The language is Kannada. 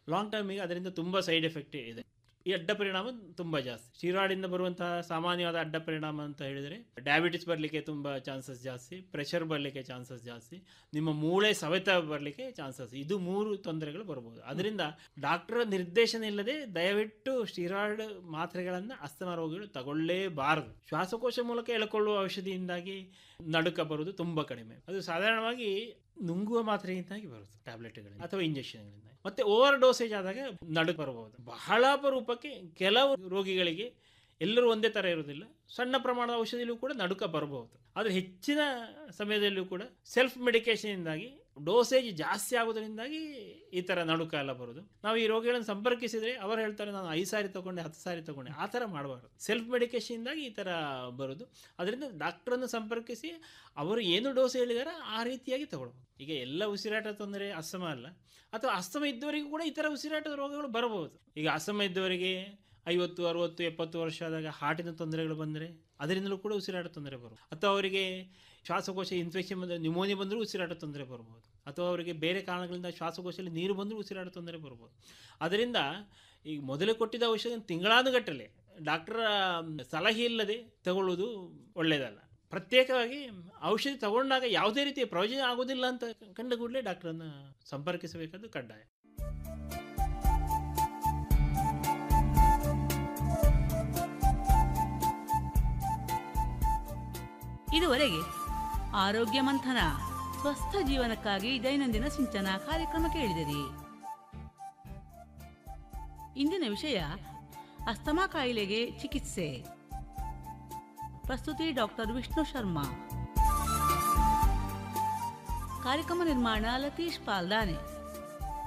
ಲಾಂಗ್ ಟರ್ಮಿಗೆ ಅದರಿಂದ ತುಂಬ ಸೈಡ್ ಎಫೆಕ್ಟ್ ಇದೆ ಈ ಅಡ್ಡ ಪರಿಣಾಮ ತುಂಬ ಜಾಸ್ತಿ ಸ್ಟೀರಾಯ್ಡಿಂದ ಬರುವಂತಹ ಸಾಮಾನ್ಯವಾದ ಅಡ್ಡ ಪರಿಣಾಮ ಅಂತ ಹೇಳಿದರೆ ಡಯಾಬಿಟಿಸ್ ಬರಲಿಕ್ಕೆ ತುಂಬ ಚಾನ್ಸಸ್ ಜಾಸ್ತಿ ಪ್ರೆಷರ್ ಬರಲಿಕ್ಕೆ ಚಾನ್ಸಸ್ ಜಾಸ್ತಿ ನಿಮ್ಮ ಮೂಳೆ ಸವೆತ ಬರಲಿಕ್ಕೆ ಚಾನ್ಸಸ್ ಇದು ಮೂರು ತೊಂದರೆಗಳು ಬರ್ಬೋದು ಅದರಿಂದ ಡಾಕ್ಟರ್ ನಿರ್ದೇಶನ ಇಲ್ಲದೆ ದಯವಿಟ್ಟು ಸ್ಟೀರಾಯ್ಡ್ ಮಾತ್ರೆಗಳನ್ನು ಅಸ್ತಮ ರೋಗಿಗಳು ತಗೊಳ್ಳೇಬಾರದು ಶ್ವಾಸಕೋಶ ಮೂಲಕ ಎಳ್ಕೊಳ್ಳುವ ಔಷಧಿಯಿಂದಾಗಿ ನಡುಕ ಬರುವುದು ತುಂಬ ಕಡಿಮೆ ಅದು ಸಾಧಾರಣವಾಗಿ ನುಂಗುವ ಮಾತ್ರೆಯಿಂದಾಗಿ ಬರುತ್ತೆ ಟ್ಯಾಬ್ಲೆಟ್ಗಳಿಂದ ಅಥವಾ ಇಂಜೆಕ್ಷನ್ಗಳಿಂದ ಮತ್ತೆ ಓವರ್ ಡೋಸೇಜ್ ಆದಾಗ ನಡುಕ ಬರಬಹುದು ಬಹಳ ಅಪರೂಪಕ್ಕೆ ಕೆಲವು ರೋಗಿಗಳಿಗೆ ಎಲ್ಲರೂ ಒಂದೇ ಥರ ಇರೋದಿಲ್ಲ ಸಣ್ಣ ಪ್ರಮಾಣದ ಔಷಧಿಯಲ್ಲೂ ಕೂಡ ನಡುಕ ಬರಬಹುದು ಆದರೆ ಹೆಚ್ಚಿನ ಸಮಯದಲ್ಲೂ ಕೂಡ ಸೆಲ್ಫ್ ಮೆಡಿಕೇಶನ್ನಿಂದಾಗಿ ಡೋಸೇಜ್ ಜಾಸ್ತಿ ಆಗೋದ್ರಿಂದಾಗಿ ಈ ಥರ ನಡುಕ ಎಲ್ಲ ಬರೋದು ನಾವು ಈ ರೋಗಿಗಳನ್ನು ಸಂಪರ್ಕಿಸಿದರೆ ಅವರು ಹೇಳ್ತಾರೆ ನಾನು ಐದು ಸಾರಿ ತಗೊಂಡೆ ಹತ್ತು ಸಾರಿ ತಗೊಂಡೆ ಆ ಥರ ಮಾಡಬಾರ್ದು ಸೆಲ್ಫ್ ಮೆಡಿಕೇಶನ್ನಿಂದಾಗಿ ಈ ಥರ ಬರೋದು ಅದರಿಂದ ಡಾಕ್ಟ್ರನ್ನು ಸಂಪರ್ಕಿಸಿ ಅವರು ಏನು ಡೋಸ್ ಹೇಳಿದಾರೆ ಆ ರೀತಿಯಾಗಿ ತಗೊಳ್ಬೋದು ಈಗ ಎಲ್ಲ ಉಸಿರಾಟ ತೊಂದರೆ ಅಸ್ತಮ ಅಲ್ಲ ಅಥವಾ ಅಸ್ತಮ ಇದ್ದವರಿಗೂ ಕೂಡ ಈ ಥರ ಉಸಿರಾಟದ ರೋಗಗಳು ಬರಬಹುದು ಈಗ ಅಸ್ತಮ ಇದ್ದವರಿಗೆ ಐವತ್ತು ಅರುವತ್ತು ಎಪ್ಪತ್ತು ವರ್ಷ ಆದಾಗ ಹಾರ್ಟಿನ ತೊಂದರೆಗಳು ಬಂದರೆ ಅದರಿಂದಲೂ ಕೂಡ ಉಸಿರಾಟ ತೊಂದರೆ ಬರುತ್ತೆ ಅಥವಾ ಅವರಿಗೆ ಶ್ವಾಸಕೋಶ ಇನ್ಫೆಕ್ಷನ್ ಬಂದರೆ ನ್ಯೂಮೋನಿಯಾ ಬಂದರೂ ಉಸಿರಾಟ ತೊಂದರೆ ಬರ್ಬೋದು ಅಥವಾ ಅವರಿಗೆ ಬೇರೆ ಕಾರಣಗಳಿಂದ ಶ್ವಾಸಕೋಶದಲ್ಲಿ ನೀರು ಬಂದರೂ ಉಸಿರಾಟ ತೊಂದರೆ ಬರ್ಬೋದು ಅದರಿಂದ ಈಗ ಮೊದಲೇ ಕೊಟ್ಟಿದ್ದ ಔಷಧ ತಿಂಗಳಾನುಗಟ್ಟಲೆ ಡಾಕ್ಟರ್ ಸಲಹೆ ಇಲ್ಲದೆ ತಗೊಳ್ಳುವುದು ಒಳ್ಳೆಯದಲ್ಲ ಪ್ರತ್ಯೇಕವಾಗಿ ಔಷಧಿ ತಗೊಂಡಾಗ ಯಾವುದೇ ರೀತಿಯ ಪ್ರಯೋಜನ ಆಗೋದಿಲ್ಲ ಅಂತ ಕಂಡ ಕೂಡಲೇ ಡಾಕ್ಟರನ್ನು ಸಂಪರ್ಕಿಸಬೇಕಾದ್ದು ಕಡ್ಡಾಯ ಇದುವರೆಗೆ ಆರೋಗ್ಯ ಮಂಥನ ಸ್ವಸ್ಥ ಜೀವನಕ್ಕಾಗಿ ದೈನಂದಿನ ಸಿಂಚನ ಕಾರ್ಯಕ್ರಮ ಕೇಳಿದಿರಿ ಇಂದಿನ ವಿಷಯ ಅಸ್ತಮಾ ಕಾಯಿಲೆಗೆ ಚಿಕಿತ್ಸೆ ಪ್ರಸ್ತುತಿ ಡಾಕ್ಟರ್ ವಿಷ್ಣು ಶರ್ಮಾ ಕಾರ್ಯಕ್ರಮ ನಿರ್ಮಾಣ ಲತೀಶ್ ಪಾಲ್ದಾನೆ